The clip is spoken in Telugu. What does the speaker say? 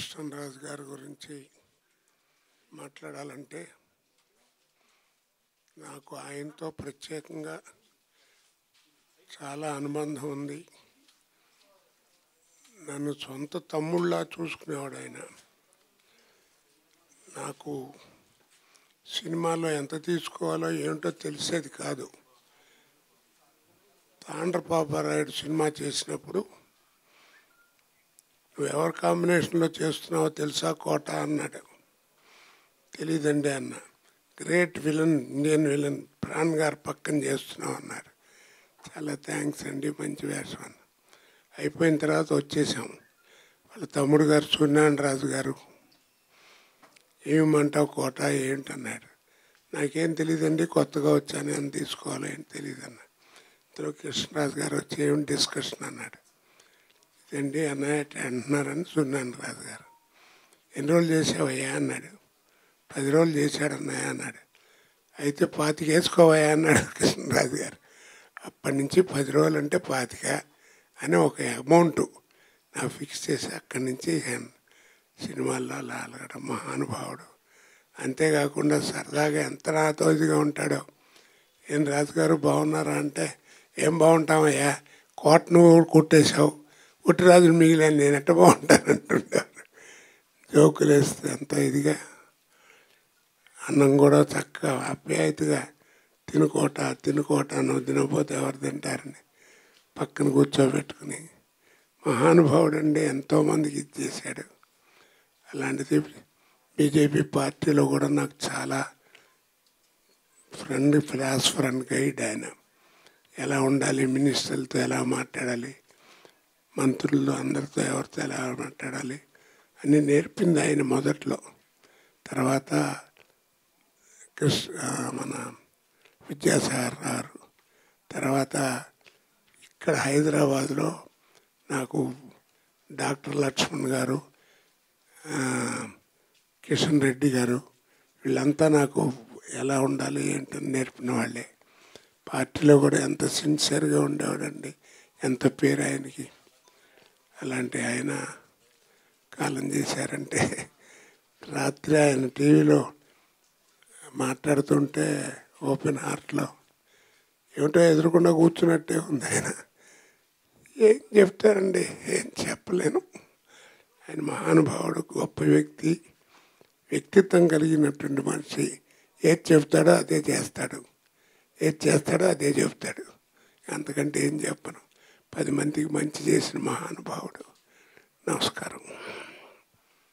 కృష్ణరాజు గారి గురించి మాట్లాడాలంటే నాకు ఆయనతో ప్రత్యేకంగా చాలా అనుబంధం ఉంది నన్ను సొంత తమ్ముళ్ళ చూసుకునేవాడు ఆయన నాకు సినిమాలో ఎంత తీసుకోవాలో ఏంటో తెలిసేది కాదు తాండ్రపాపారాయుడు సినిమా చేసినప్పుడు నువ్వు ఎవరి కాంబినేషన్లో చేస్తున్నావో తెలుసా కోట అన్నాడు తెలీదండి అన్న great villain Indian villain Pran గారు పక్కన చేస్తున్నావు అన్నారు చాలా థ్యాంక్స్ అండి మంచి వేషం అన్న అయిపోయిన తర్వాత వచ్చేసాం వాళ్ళ తమ్ముడు గారు సూర్యనారాయణ రాజు గారు ఏమంటావు కోట ఏంటన్నాడు నాకేం తెలియదండి కొత్తగా వచ్చాను అని తీసుకోవాలి ఏం తెలియదు అన్న ఇందులో కృష్ణరాజు గారు వచ్చి ఏం డిస్కషన్ అన్నాడు ఇదండి అన్నయ్య అట్లా అంటున్నారని సూర్యనారాయణ రాజు గారు ఎన్ని రోజులు చేసావయ్యా అన్నాడు పది రోజులు చేశాడు అన్నయ్య అన్నాడు అయితే పాతిక వేసుకోవయ్యా అన్నాడు కృష్ణరాజు గారు అప్పటి నుంచి పది రోజులు అంటే పాతిక అని ఒక అమౌంట్ నాకు ఫిక్స్ చేసి అక్కడి నుంచి సినిమాల్లో లాలగడం మహానుభావుడు అంతేకాకుండా సరదాగా ఎంత నాతోదిగా ఉంటాడో ఏం రాజుగారు బాగున్నారా అంటే ఏం బాగుంటామయ్యా కోట నువ్వు కుట్టేశావు పుట్టిరాజులు మిగిలిన నేను ఎట్ట బాగుంటాను అంటుంటారు జోకులు వేస్తే అంత ఇదిగా అన్నం కూడా చక్కగా ఆప్యాయతగా తినుకోట తినుకోట నువ్వు తినకపోతే ఎవరు తింటారని పక్కన కూర్చోబెట్టుకుని మహానుభావుడు అండి ఎంతోమందికి ఇది చేశాడు అలాంటిది బీజేపీ పార్టీలో కూడా నాకు చాలా ఫ్రెండ్ ఫిలాసఫర్ అండ్ గైడ్ ఆయన ఎలా ఉండాలి మినిస్టర్లతో ఎలా మాట్లాడాలి మంత్రులతో అందరితో ఎవరితో ఎలా మాట్లాడాలి అని నేర్పింది ఆయన మొదట్లో తర్వాత కృష్ణ మన విద్యాసాగర్ గారు తర్వాత ఇక్కడ హైదరాబాద్లో నాకు డాక్టర్ లక్ష్మణ్ గారు కిషన్ రెడ్డి గారు వీళ్ళంతా నాకు ఎలా ఉండాలి ఏంటని నేర్పిన వాళ్ళే పార్టీలో కూడా ఎంత సిన్సియర్గా ఉండేవాడండి ఎంత పేరు ఆయనకి అలాంటి ఆయన కాలం చేశారంటే రాత్రి ఆయన టీవీలో మాట్లాడుతుంటే ఓపెన్ హార్ట్లో ఏమిటో ఎదురుకుండా కూర్చున్నట్టే ఉంది ఆయన ఏం చెప్తారండి ఏం చెప్పలేను ఆయన మహానుభావుడు గొప్ప వ్యక్తి వ్యక్తిత్వం కలిగినటువంటి మనిషి ఏది చెప్తాడో అదే చేస్తాడు ఏది చేస్తాడో అదే చెప్తాడు అంతకంటే ఏం చెప్పను పది మందికి మంచి చేసిన మహానుభావుడు నమస్కారం